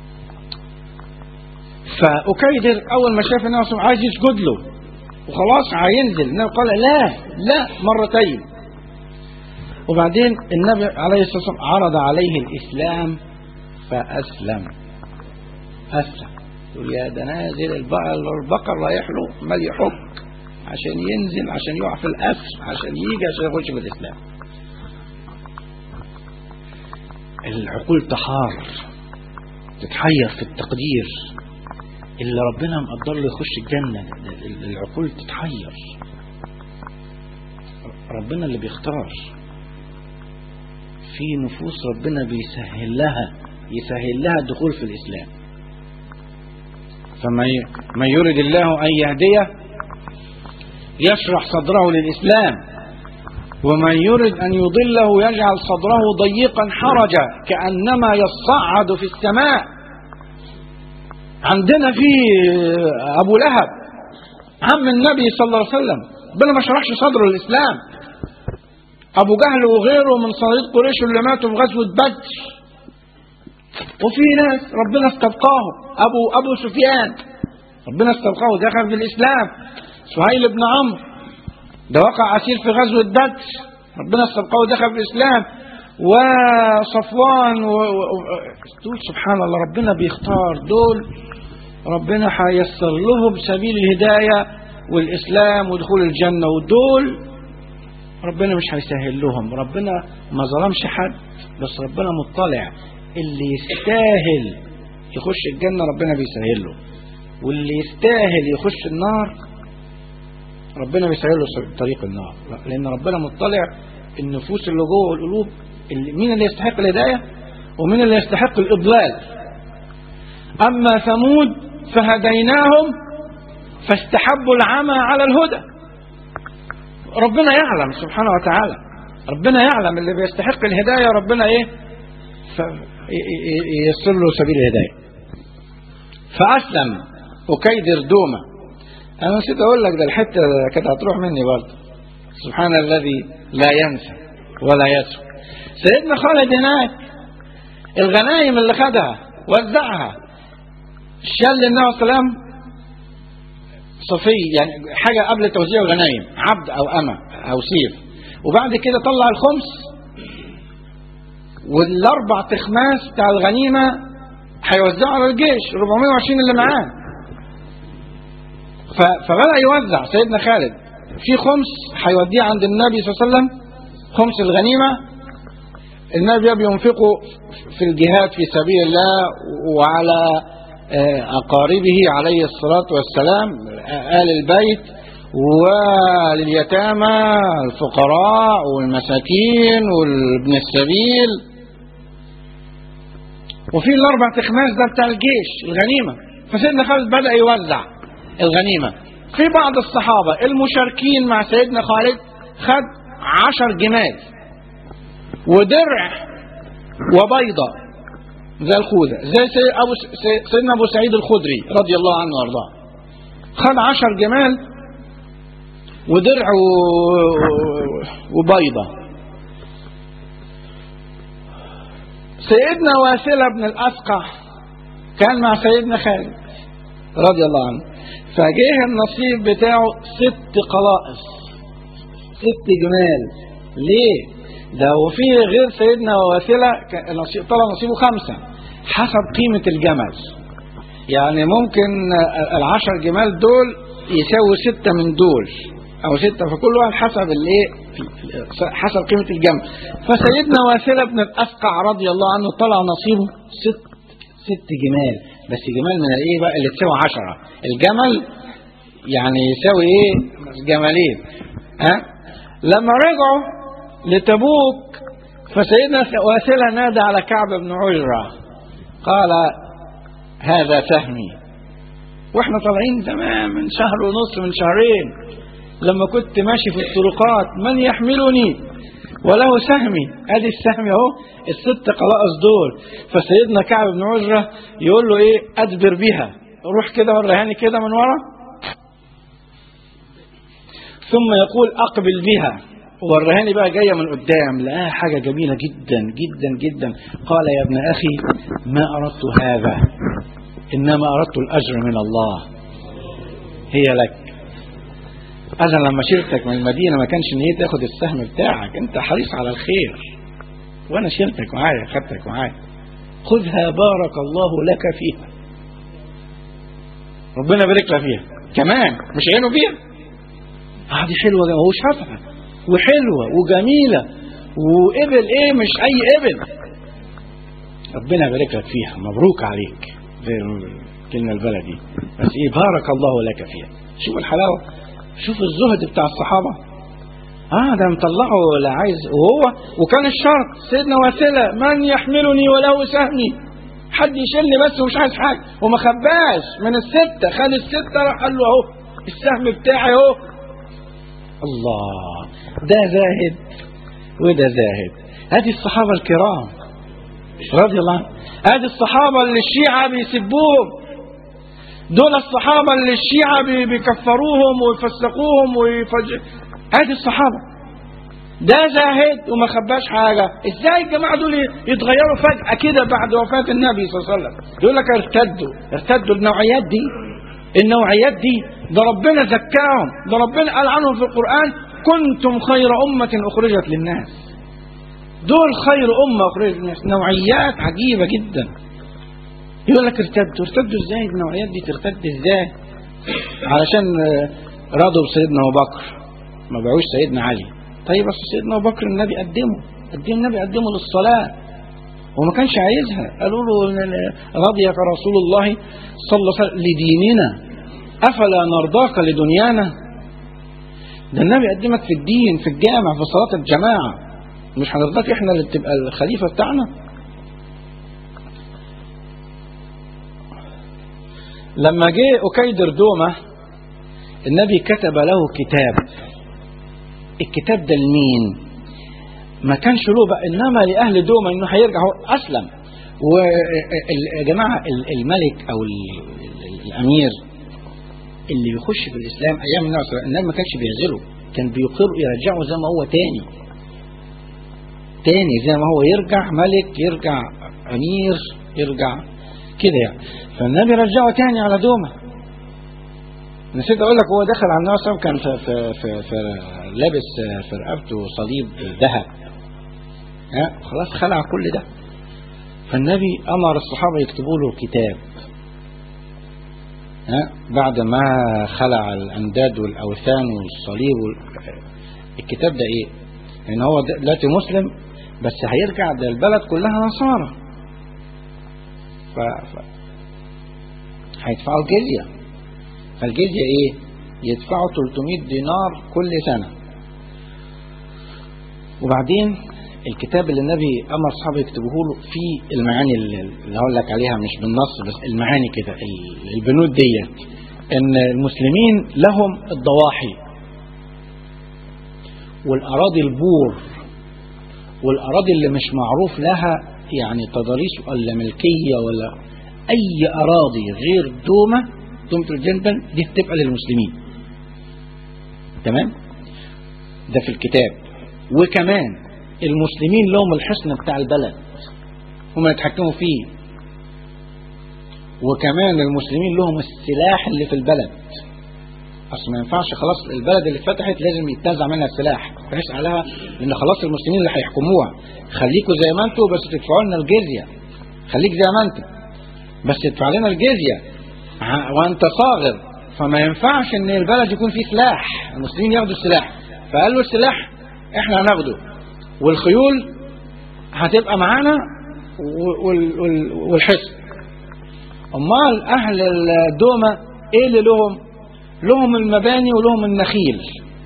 فأكيدر أول ما شاف النبي صلى الله عليه وسلم عايز يسجد له وخلاص هينزل النبي قال لا لا مرتين وبعدين النبي عليه الصلاة والسلام عرض عليه الإسلام فأسلم أسلم يقول يا ده نازل البقر البقر رايح له مال يحك عشان ينزل عشان يقع في الأسر عشان يجي عشان يخش في الإسلام العقول تحار تتحير في التقدير اللي ربنا مقدر له يخش الجنة العقول تتحير ربنا اللي بيختار في نفوس ربنا بيسهل لها يسهل لها الدخول في الإسلام فمن من يرد الله أن يهديه يشرح صدره للإسلام ومن يرد أن يضله يجعل صدره ضيقا حرجا كأنما يصعد في السماء عندنا في أبو لهب عم النبي صلى الله عليه وسلم ربنا ما شرحش صدره للإسلام أبو جهل وغيره من صناديق قريش اللي ماتوا في غزوة بدر وفي ناس ربنا استبقاهم أبو أبو سفيان ربنا استبقاه دخل في الإسلام سهيل بن عمرو ده وقع أسير في غزوة بدر ربنا استبقاه ودخل في الإسلام وصفوان و... و... تقول سبحان الله ربنا بيختار دول ربنا هيسر لهم سبيل الهداية والإسلام ودخول الجنة ودول ربنا مش هيسهل لهم ربنا ما ظلمش حد بس ربنا مطلع اللي يستاهل يخش الجنة ربنا بيسهل له واللي يستاهل يخش النار ربنا بيسهل له طريق النار لأن ربنا مطلع النفوس اللي جوه القلوب اللي مين اللي يستحق الهداية ومين اللي يستحق الإضلال أما ثمود فهديناهم فاستحبوا العمى على الهدى ربنا يعلم سبحانه وتعالى ربنا يعلم اللي بيستحق الهداية ربنا ايه ييسر له سبيل الهداية فأسلم أكيدر دومة أنا نسيت أقول لك ده الحتة كانت هتروح مني برضه سبحان الذي لا ينسى ولا يسهو سيدنا خالد هناك الغنايم اللي خدها وزعها شال للنبي صلى الله عليه وسلم صفي يعني حاجة قبل توزيع الغنايم عبد أو أمة أو سيف وبعد كده طلع الخمس والأربع تخماس بتاع الغنيمة هيوزعوا على الجيش 420 اللي معاه فبدأ يوزع سيدنا خالد في خمس هيوديه عند النبي صلى الله عليه وسلم خمس الغنيمة النبي بينفقه في الجهاد في سبيل الله وعلى أقاربه عليه الصلاة والسلام آل البيت ولليتامى الفقراء والمساكين والابن السبيل وفي الأربع تخماس ده بتاع الجيش الغنيمة فسيدنا خالد بدأ يوزع الغنيمة في بعض الصحابة المشاركين مع سيدنا خالد خد عشر جمال ودرع وبيضة زي الخوذة زي سي أبو سي سيدنا أبو سعيد الخدري رضي الله عنه وارضاه خد عشر جمال ودرع وبيضة سيدنا واسلة بن الأسقع كان مع سيدنا خالد رضي الله عنه فجه النصيب بتاعه ست قلائص ست جمال ليه ده وفي غير سيدنا واسلة طلع نصيبه خمسة حسب قيمة الجمل يعني ممكن العشر جمال دول يساوي ستة من دول أو ستة فكل واحد حسب الايه حسب قيمة الجمل فسيدنا واسلة بن الأسقع رضي الله عنه طلع نصيبه ست ست جمال بس جمال من الايه بقى اللي تساوي عشرة الجمل يعني يساوي ايه جمالين ها لما رجعوا لتبوك فسيدنا واسلة نادى على كعب بن عجرة قال هذا سهمي واحنا طالعين زمان من شهر ونص من شهرين لما كنت ماشي في الطرقات من يحملني وله سهمي ادي السهم اهو الست قلائص دول فسيدنا كعب بن عجرة يقول له ايه ادبر بها روح كده ورهاني كده من ورا ثم يقول اقبل بها ورهاني بقى جايه من قدام لقاها حاجه جميله جدا جدا جدا قال يا ابن اخي ما اردت هذا انما اردت الاجر من الله هي لك انا لما شلتك من المدينه ما كانش نيتي تاخد السهم بتاعك انت حريص على الخير وانا شلتك معايا خدتك معايا خذها بارك الله لك فيها ربنا يبارك لك فيها كمان مش عينه فيها اه دي حلوه هو شافها وحلوة وجميلة وقبل ايه مش اي قبل ربنا يبارك لك فيها مبروك عليك زي الكلمة البلدي بس ايه بارك الله لك فيها شوف الحلاوة شوف الزهد بتاع الصحابة اه ده مطلعه لا عايز وهو وكان الشرط سيدنا واسلة من يحملني وله سهمي حد يشيلني بس ومش عايز حاجة وما خباش من الستة خد الستة راح قال له اهو السهم بتاعي اهو الله ده زاهد وده زاهد هذه الصحابة الكرام رضي الله عنهم هذه الصحابة اللي الشيعة بيسبوهم دول الصحابة اللي الشيعة بيكفروهم ويفسقوهم ويفج هذه الصحابة ده زاهد وما خباش حاجة ازاي الجماعة دول يتغيروا فجأة كده بعد وفاة النبي صلى الله عليه وسلم يقول لك ارتدوا ارتدوا النوعيات دي النوعيات دي ده ربنا زكاهم ده ربنا قال عنهم في القرآن كنتم خير أمة أخرجت للناس دول خير أمة أخرجت للناس نوعيات عجيبة جدا يقول لك ارتدوا ارتدوا ازاي النوعيات دي ترتد ازاي علشان آه، رضوا بسيدنا أبو بكر ما باعوش سيدنا علي طيب بس سيدنا أبو بكر النبي قدمه قدم النبي قدمه للصلاة وما كانش عايزها قالوا له رضيك رسول الله صلى الله عليه وسلم لديننا أفلا نرضاك لدنيانا ده النبي قدمك في الدين في الجامع في صلاة الجماعة مش هنرضاك احنا اللي تبقى الخليفة بتاعنا لما جه أكيدر دومة النبي كتب له كتاب الكتاب ده لمين ما كانش له بقى انما لاهل دوما انه هيرجع هو اسلم ويا جماعه ال- الملك او ال- ال- الامير اللي بيخش في الاسلام ايام النبي صلى الله عليه وسلم النبي ما كانش بيعزله كان بيقر يرجعه زي ما هو تاني تاني زي ما هو يرجع ملك يرجع امير يرجع كده يعني فالنبي رجعه تاني على دومه نسيت اقول لك هو دخل على النبي صلى الله عليه وسلم كان في, في, في, في لابس في رقبته صليب ذهب ها خلاص خلع كل ده فالنبي امر الصحابه يكتبوا له كتاب ها بعد ما خلع الانداد والاوثان والصليب وال... الكتاب ده ايه؟ يعني هو د- دلوقتي مسلم بس هيرجع ده البلد كلها نصارى ف... ف... هيدفعوا الجزيه فالجزيه ايه؟ يدفعوا 300 دينار كل سنه وبعدين الكتاب اللي النبي امر اصحابه يكتبوه له فيه المعاني اللي اللي هقول لك عليها مش بالنص بس المعاني كده ال- البنود ديت ان المسلمين لهم الضواحي والاراضي البور والاراضي اللي مش معروف لها يعني تضاريس ولا ملكيه ولا اي اراضي غير دومه دومه الجندل دي بتبقى للمسلمين تمام ده في الكتاب وكمان المسلمين لهم الحصن بتاع البلد هم يتحكموا فيه وكمان المسلمين لهم السلاح اللي في البلد اصل ما ينفعش خلاص البلد اللي اتفتحت لازم يتنزع منها السلاح مفيش عليها لان خلاص المسلمين اللي هيحكموها خليكوا زي ما انتوا بس تدفعوا لنا الجزيه خليك زي ما انت بس تدفع لنا الجزيه ع- وانت صاغر فما ينفعش ان البلد يكون فيه سلاح المسلمين ياخدوا السلاح فقال له السلاح احنا هناخده والخيول هتبقى معانا و- وال- وال- والحصن امال اهل الدومه ايه اللي لهم لهم المباني ولهم النخيل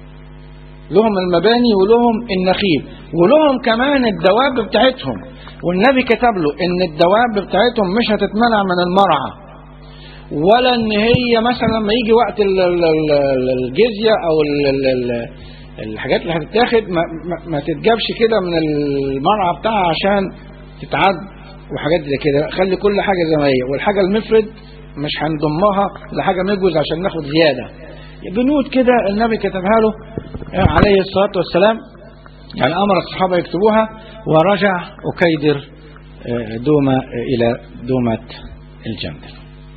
لهم المباني ولهم النخيل ولهم كمان الدواب بتاعتهم والنبي كتب له ان الدواب بتاعتهم مش هتتمنع من المرعى ولا ان هي مثلا لما يجي وقت ال- ال- ال- الجزيه او ال- ال- ال- الحاجات اللي هتتاخد ما, ما, ما تتجابش كده من المرعى بتاعها عشان تتعد وحاجات زي كده خلي كل حاجه زي ما هي والحاجه المفرد مش هنضمها لحاجه مجوز عشان ناخد زياده بنود كده النبي كتبها له عليه الصلاه والسلام يعني امر الصحابه يكتبوها ورجع اكيدر آه، دومه آه، الى دومه الجندل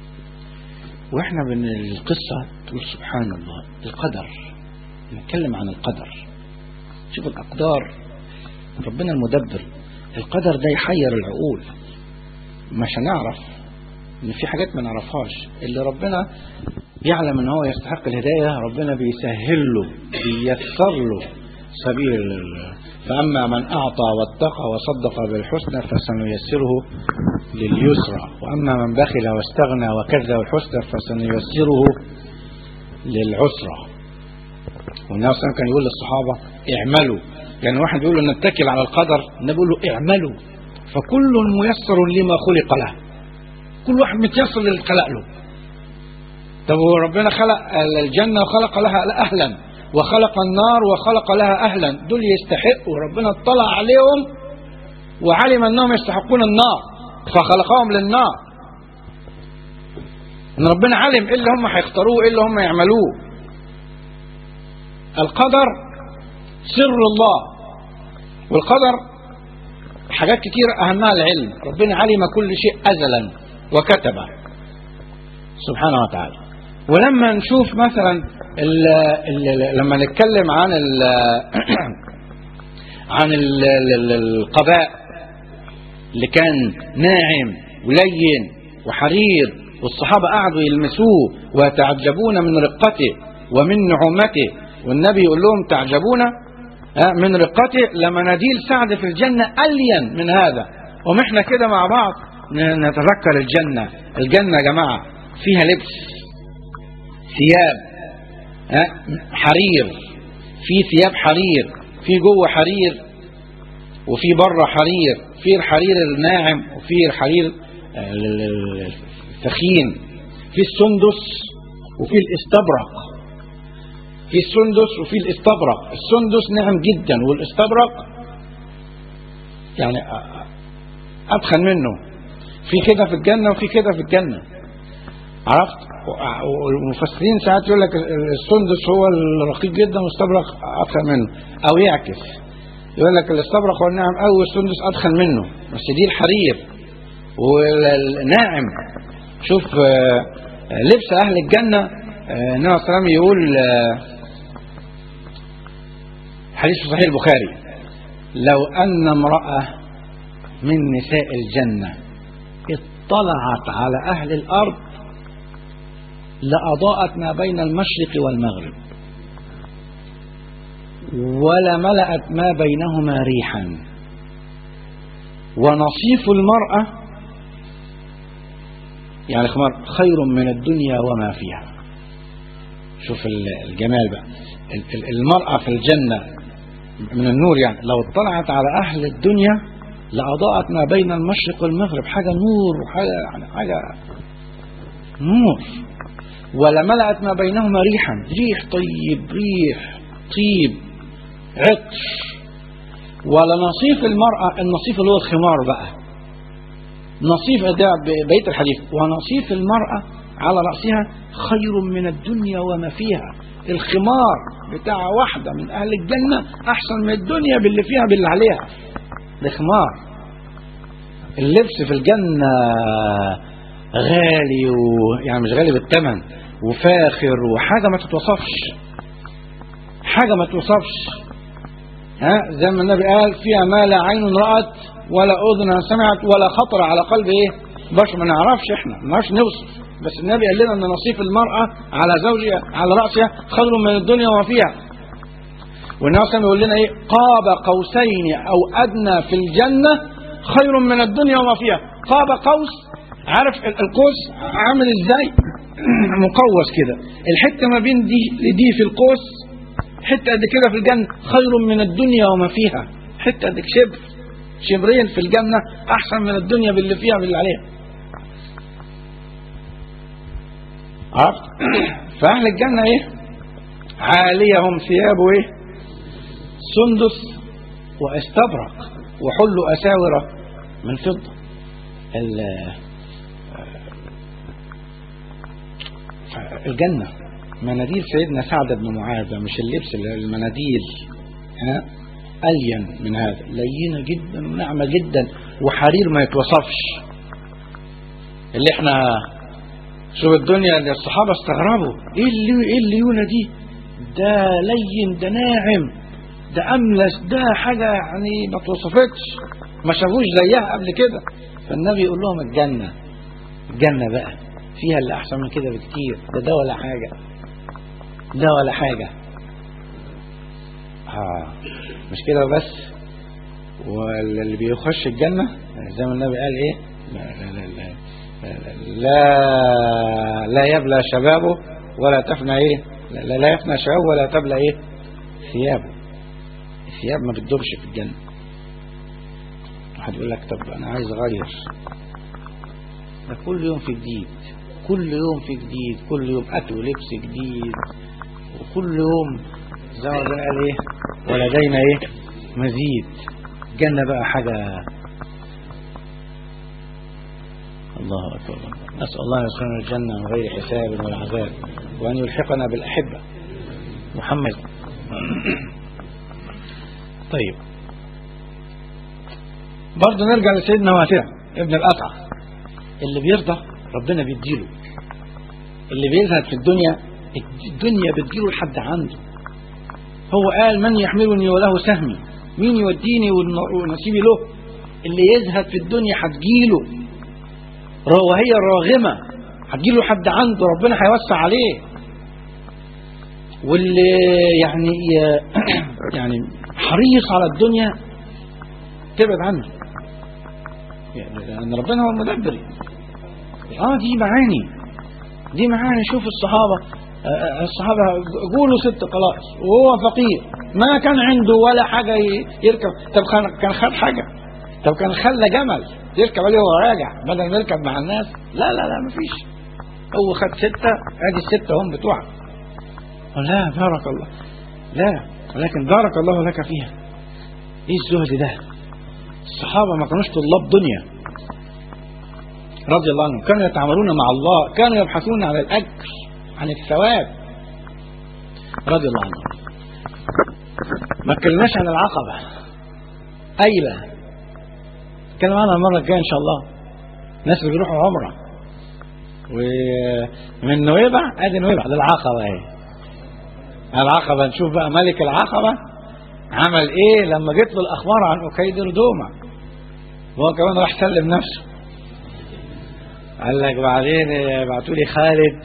واحنا من القصه تقول سبحان الله القدر نتكلم عن القدر شوف الاقدار ربنا المدبر القدر ده يحير العقول مش هنعرف ان في حاجات ما نعرفهاش اللي ربنا يعلم ان هو يستحق الهدايه ربنا بيسهل له بيسر له سبيل ال- فاما من اعطى واتقى وصدق بالحسنى فسنيسره لليسرى واما من بخل واستغنى وكذب الحسنى فسنيسره للعسرى والنبي صلى الله عليه وسلم كان يقول للصحابه اعملوا يعني واحد بيقول له نتكل على القدر النبي بيقول له اعملوا فكل ميسر لما خلق له كل واحد متيسر للي خلق له طب هو ربنا خلق الجنة وخلق لها أهلا وخلق النار وخلق لها أهلا دول يستحقوا ربنا اطلع عليهم وعلم أنهم يستحقون النار فخلقهم للنار ان ربنا علم ايه اللي هم هيختاروه ايه اللي هم يعملوه القدر سر الله والقدر حاجات كتير اهمها العلم ربنا علم كل شيء ازلا وكتبه سبحانه وتعالى ولما نشوف مثلا ال ال لما نتكلم عن ال عن ال- ال- ال- القباء اللي كان ناعم ولين وحرير والصحابة قعدوا يلمسوه ويتعجبون من رقته ومن نعومته والنبي يقول لهم تعجبون آه، من رقته لمناديل سعد في الجنة ألين من هذا ومحنا كده مع بعض ن- نتذكر الجنة الجنة يا جماعة فيها لبس ثياب آه، حرير في ثياب حرير في جوه حرير وفي بره حرير في الحرير الناعم وفي الحرير آه، ال- ال- الثخين في السندس وفي الاستبرق في السندس وفي الاستبرق السندس ناعم جدا والاستبرق يعني أ- ادخن منه في كده في الجنه وفي كده في الجنه عرفت و- والمفسرين ساعات يقول لك السندس هو الرقيق جدا والاستبرق ادخن منه او يعكس يقول لك الاستبرق هو الناعم قوي والسندس ادخن منه بس دي الحرير والناعم شوف آه، آه، لبس اهل الجنه آه، النبي صلى الله عليه وسلم يقول آه، حديث في صحيح البخاري لو ان امراه من نساء الجنه اطلعت على اهل الارض لاضاءت ما بين المشرق والمغرب ولملأت ما بينهما ريحا ونصيف المرأة يعني خمار خير من الدنيا وما فيها شوف ال- الجمال بقى ال- ال- المرأة في الجنة من النور يعني لو اطلعت على أهل الدنيا لأضاءت ما بين المشرق والمغرب حاجة نور وحاجة يعني حاجة نور ولملأت ما بينهما ريحا ريح طيب ريح طيب عطش ولنصيف المرأة النصيف اللي هو الخمار بقى نصيف ده بيت الحديث ونصيف المرأة على رأسها خير من الدنيا وما فيها الخمار بتاع واحدة من أهل الجنة أحسن من الدنيا باللي فيها باللي عليها ده خمار اللبس في الجنة غالي و... يعني مش غالي بالثمن وفاخر وحاجة ما تتوصفش حاجة ما توصفش ها زي ما النبي قال فيها ما لا عين رأت ولا أذن سمعت ولا خطر على قلب إيه بشر ما نعرفش إحنا ما نعرفش نوصف بس النبي قال لنا أن نصيف المرأة على زوجها على رأسها خير من الدنيا وما فيها والنبي صلى الله عليه وسلم يقول لنا إيه قاب قوسين أو أدنى في الجنة خير من الدنيا وما فيها قاب قوس عارف ال- القوس عامل ازاي مقوس كده الحته ما بين دي لدي في القوس حته قد كده في الجنه خير من الدنيا وما فيها حته قد شبر شبرين في الجنه احسن من الدنيا باللي فيها باللي عليها عرفت فاهل الجنه ايه عاليهم ثياب ايه سندس واستبرق وحلوا اساور من فضه ال- الجنة مناديل سيدنا سعد بن معاذ مش اللبس اللي- المناديل ها ألين من هذا لينة جدا وناعمة جدا وحرير ما يتوصفش اللي احنا شوف الدنيا اللي الصحابة استغربوا ايه اللي ايه الليونة دي ده لين ده ناعم ده أملس ده حاجة يعني ما توصفتش ما شافوش زيها قبل كده فالنبي يقول لهم الجنة الجنة بقى فيها اللي أحسن من كده بكتير ده ده ولا حاجة ده ولا حاجة آه مش كده بس واللي بيخش الجنة زي ما النبي قال إيه لا لا لا لا, لا, لا يبلى شبابه ولا تفنى إيه لا, لا يفنى شبابه ولا تبلى إيه ثيابه الثياب ما بتدوبش في الجنة واحد يقول لك طب أنا عايز أغير ده كل يوم في جديد كل يوم في جديد كل يوم أكل ولبس جديد وكل يوم زي ما ربنا قال ايه ولدينا ايه مزيد جنة بقى حاجة الله أكبر نسأل الله أن يدخلنا الجنة من غير حساب ولا عذاب وأن يلحقنا بالأحبة محمد طيب برضه نرجع لسيدنا واسع ابن الأقع اللي بيرضى ربنا بيديله اللي بيزهد في الدنيا الدنيا بتجيله لحد عنده هو قال من يحملني وله سهمي مين يوديني والن- ونصيبي له اللي يزهد في الدنيا هتجيله را- وهي راغمة هتجيله حد عنده ربنا هيوسع عليه واللي يعني يعني حريص على الدنيا تبعد عنه يعني لأن ربنا هو المدبر اه دي معاني دي معاني شوف الصحابة آه، آه، الصحابة قولوا ست خلاص وهو فقير ما كان عنده ولا حاجة ي- يركب طب كان- كان خد حاجة طب كان خلى جمل يركب عليه وهو راجع بدل ما يركب مع الناس لا لا لا مفيش هو خد ستة ادي الستة هم بتوعك لا بارك الله لا ولكن بارك الله لك فيها ايه الزهد ده الصحابة ما كانوش طلاب دنيا رضي الله عنهم كانوا يتعاملون مع الله كانوا يبحثون عن الأجر عن الثواب رضي الله عنهم ما اتكلمناش عن العقبة أيلة نتكلم عنها المرة الجاية إن شاء الله الناس اللي بيروحوا عمرة ومن نويبع ادي نويبع ده العقبة اهي العقبة نشوف بقى ملك العقبة عمل ايه لما جت له الاخبار عن اكيد ردومة وهو كمان راح سلم نفسه قال لك بعدين بعتوا لي خالد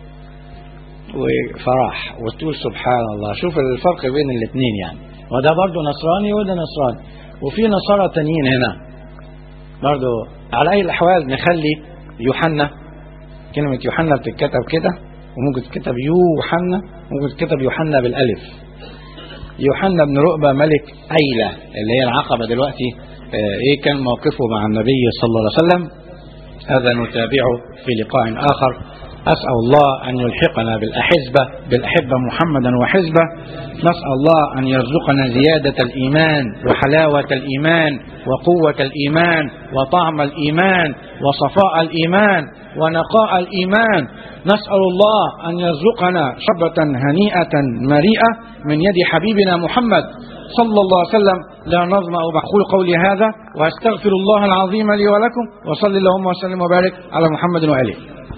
وفرح وتقول سبحان الله شوف الفرق بين الاثنين يعني وده برضه نصراني وده نصراني وفي نصارى تانيين هنا برضه على اي الاحوال نخلي يوحنا كلمة يوحنا بتتكتب كده وممكن تتكتب يوحنا ممكن تتكتب يوحنا بالالف يوحنا بن رؤبة ملك أيلة اللي هي العقبة دلوقتي آه، ايه كان موقفه مع النبي صلى الله عليه وسلم هذا نتابعه في لقاء آخر أسأل الله أن يلحقنا بالأحزبة بالأحبة محمدا وحزبه نسأل الله أن يرزقنا زيادة الإيمان وحلاوة الإيمان وقوة الإيمان وطعم الإيمان وصفاء الإيمان ونقاء الإيمان نسأل الله أن يرزقنا شربة هنيئة مريئة من يد حبيبنا محمد صلى الله عليه وسلم لا نظمأ بقول قولي هذا وأستغفر الله العظيم لي ولكم وصل اللهم وسلم وبارك على محمد وآله